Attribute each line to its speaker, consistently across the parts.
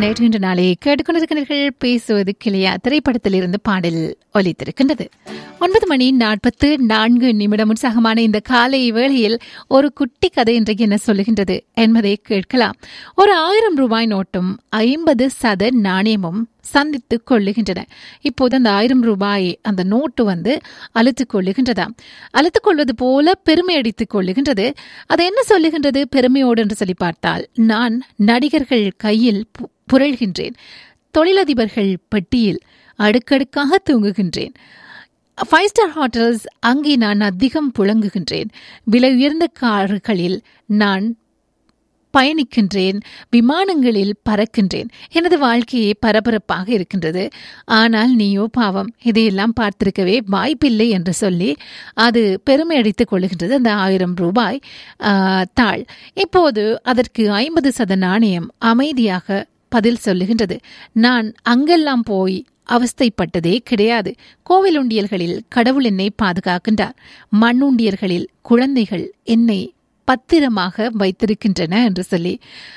Speaker 1: நேற்று இன்று நாளை கேட்டுக்கொண்டிருக்கிறீர்கள் பேசுவது கிளியா திரைப்படத்தில் இருந்து பாடல் ஒலித்திருக்கின்றது ஒன்பது மணி நாற்பத்து நான்கு நிமிடம் உற்சாகமான இந்த காலை வேளையில் ஒரு குட்டி கதை இன்றைக்கு என்ன சொல்லுகின்றது என்பதை கேட்கலாம் ஒரு ஆயிரம் ரூபாய் நோட்டும் ஐம்பது சத நாணயமும் சந்தித்துக் கொள்ளுகின்றன இப்போது அந்த ஆயிரம் ரூபாய் அந்த நோட்டு வந்து அழுத்துக் கொள்ளுகின்றதாம் அழுத்துக் கொள்வது போல பெருமை அடித்துக் கொள்ளுகின்றது அது என்ன சொல்லுகின்றது பெருமையோடு என்று சொல்லி பார்த்தால் நான் நடிகர்கள் கையில் பு- புரள்கின்றேன் தொழிலதிபர்கள் பெட்டியில் அடுக்கடுக்காக தூங்குகின்றேன் ஃபைவ் ஸ்டார் ஹோட்டல்ஸ் அங்கே நான் அதிகம் புழங்குகின்றேன் விலை உயர்ந்த கார்களில் நான் பயணிக்கின்றேன் விமானங்களில் பறக்கின்றேன் எனது வாழ்க்கையே பரபரப்பாக இருக்கின்றது ஆனால் நீயோ பாவம் இதையெல்லாம் பார்த்திருக்கவே வாய்ப்பில்லை என்று சொல்லி அது பெருமை அடித்துக் கொள்ளுகின்றது அந்த ஆயிரம் ரூபாய் ஆ, தாள் இப்போது அதற்கு ஐம்பது சத நாணயம் அமைதியாக பதில் சொல்லுகின்றது நான் அங்கெல்லாம் போய் அவஸ்தைப்பட்டதே கிடையாது கோவில் உண்டியல்களில் கடவுள் என்னை பாதுகாக்கின்றார் மண்ணுண்டியல்களில் குழந்தைகள் என்னை பத்திரமாக வைத்திருக்கின்றன என்று சொல்லி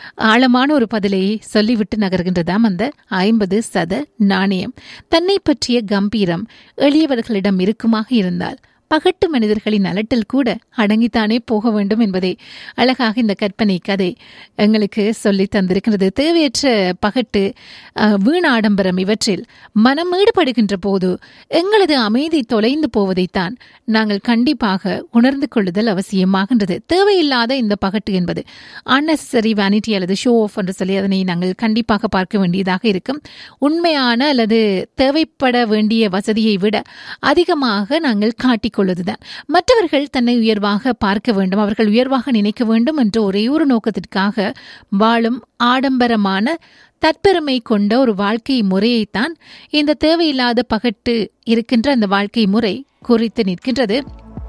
Speaker 1: ஆழமான ஒரு பதிலை சொல்லிவிட்டு நகர்கின்றதாம் அந்த ஐம்பது சத நாணயம் தன்னை பற்றிய கம்பீரம் எளியவர்களிடம் இருக்குமாக இருந்தால் பகட்டு மனிதர்களின் அலட்டல் கூட அடங்கித்தானே போக வேண்டும் என்பதை அழகாக இந்த கற்பனை கதை எங்களுக்கு சொல்லி தந்திருக்கிறது தேவையற்ற பகட்டு அஹ், வீண் ஆடம்பரம் இவற்றில் மனம் ஈடுபடுகின்ற போது எங்களது அமைதி தொலைந்து போவதைத்தான் நாங்கள் கண்டிப்பாக உணர்ந்து கொள்ளுதல் அவசியமாகின்றது தேவையில்லாத இந்த பகட்டு என்பது unnecessary vanity அல்லது ஷோ ஆஃப் என்று சொல்லி அதனை நாங்கள் கண்டிப்பாக பார்க்க வேண்டியதாக இருக்கும் உண்மையான அல்லது தேவைப்பட வேண்டிய வசதியை விட அதிகமாக நாங்கள் காட்டிக்கொள்வதுதான் மற்றவர்கள் தன்னை உயர்வாக பார்க்க வேண்டும் அவர்கள் உயர்வாக நினைக்க வேண்டும் என்ற ஒரே ஒரு நோக்கத்திற்காக வாழும் ஆடம்பரமான தற்பெருமை கொண்ட ஒரு வாழ்க்கை முறையைத்தான் இந்த தேவையில்லாத பகட்டு இருக்கின்ற அந்த வாழ்க்கை முறை குறித்து நிற்கின்றது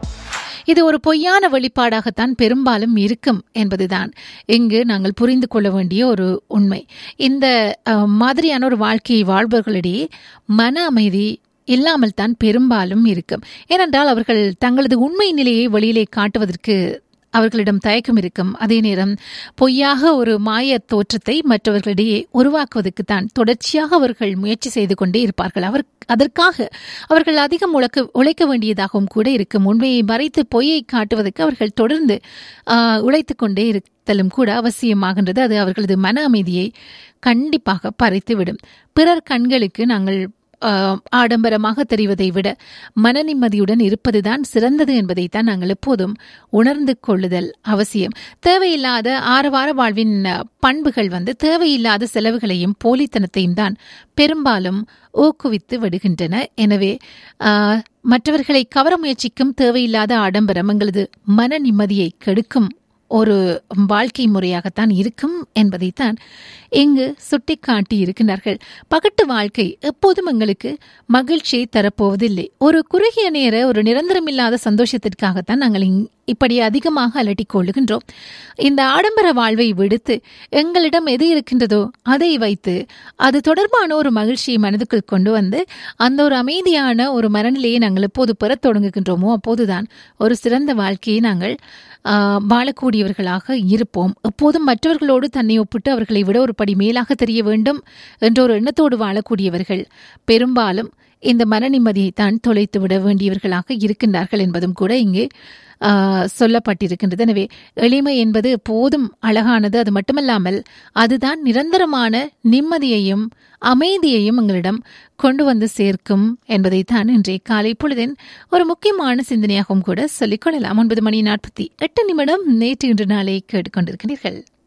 Speaker 1: இது ஒரு பொய்யான வெளிப்பாடாகத்தான் பெரும்பாலும் இருக்கும் என்பதுதான் இங்கு நாங்கள் புரிந்து கொள்ள வேண்டிய ஒரு உண்மை இந்த அஹ், மாதிரியான ஒரு வாழ்க்கையை வாழ்பவர்களிடையே மன அமைதி இல்லாமல் தான் பெரும்பாலும் இருக்கும் ஏனென்றால் அவர்கள் தங்களது உண்மை நிலையை வெளியிலே காட்டுவதற்கு அவர்களிடம் தயக்கம் இருக்கும் அதே நேரம் பொய்யாக ஒரு மாய தோற்றத்தை மற்றவர்களிடையே உருவாக்குவதற்கு தான் தொடர்ச்சியாக அவர்கள் முயற்சி செய்து கொண்டே இருப்பார்கள் அவர் அதற்காக அவர்கள் அதிகம் உழைக்க உழைக்க வேண்டியதாகவும் கூட இருக்கும் உண்மையை மறைத்து பொய்யை காட்டுவதற்கு அவர்கள் தொடர்ந்து ஆஹ், உழைத்துக் கொண்டே இருத்தலும் கூட அவசியமாகின்றது அது அவர்களது மன அமைதியை கண்டிப்பாக பறித்துவிடும் பிறர் கண்களுக்கு நாங்கள் ஆஹ், ஆடம்பரமாக தெரிவதை விட மன நிம்மதியுடன் இருப்பதுதான் சிறந்தது என்பதைத்தான் நாங்கள் எப்போதும் உணர்ந்து கொள்ளுதல் அவசியம் தேவையில்லாத ஆரவார வாழ்வின் அஹ், பண்புகள் வந்து தேவையில்லாத செலவுகளையும் போலித்தனத்தையும் தான் பெரும்பாலும் ஊக்குவித்து விடுகின்றன எனவே ஆஹ், மற்றவர்களை கவர முயற்சிக்கும் தேவையில்லாத ஆடம்பரம் எங்களது மன நிம்மதியை கெடுக்கும் ஒரு வாழ்க்கை முறையாகத்தான் இருக்கும் என்பதைத்தான் இங்கு சுட்டிக்காட்டி இருக்கின்றார்கள் பகட்டு வாழ்க்கை எப்போதும் எங்களுக்கு மகிழ்ச்சியை தரப்போவதில்லை ஒரு குறுகிய நேர ஒரு நிரந்தரமில்லாத சந்தோஷத்திற்காகத்தான் நாங்கள் இங்- இப்படி அதிகமாக அலட்டிக் கொள்ளுகின்றோம் இந்த ஆடம்பர வாழ்வை விடுத்து எங்களிடம் எது இருக்கின்றதோ அதை வைத்து அது தொடர்பான ஒரு மகிழ்ச்சியை மனதுக்குள் கொண்டு வந்து அந்த ஒரு அமைதியான ஒரு மனநிலையை நாங்கள் எப்போது பெறத் தொடங்குகின்றோமோ அப்போதுதான் ஒரு சிறந்த வாழ்க்கையை நாங்கள் ஆஹ், வாழக்கூடியவர்களாக இருப்போம் எப்போதும் மற்றவர்களோடு தன்னை ஒப்பிட்டு அவர்களை விட ஒரு படி மேலாக தெரிய வேண்டும் என்ற ஒரு எண்ணத்தோடு வாழக்கூடியவர்கள் பெரும்பாலும் இந்த மன நிம்மதியைத்தான் தொலைத்து விட வேண்டியவர்களாக இருக்கின்றார்கள் என்பதும் கூட இங்கே ஆஹ், சொல்லப்பட்டிருக்கின்றது எனவே எளிமை என்பது போதும் அழகானது அது மட்டுமல்லாமல் அதுதான் நிரந்தரமான நிம்மதியையும் அமைதியையும் எங்களிடம் கொண்டு வந்து சேர்க்கும் என்பதைத்தான் இன்றைய காலை பொழுதின் ஒரு முக்கியமான சிந்தனையாகவும் கூட சொல்லிக் கொள்ளலாம் ஒன்பது மணி நாற்பத்தி எட்டு நிமிடம் நேற்று இன்று நாளை கேட்டுக்கொண்டிருக்கிறீர்கள்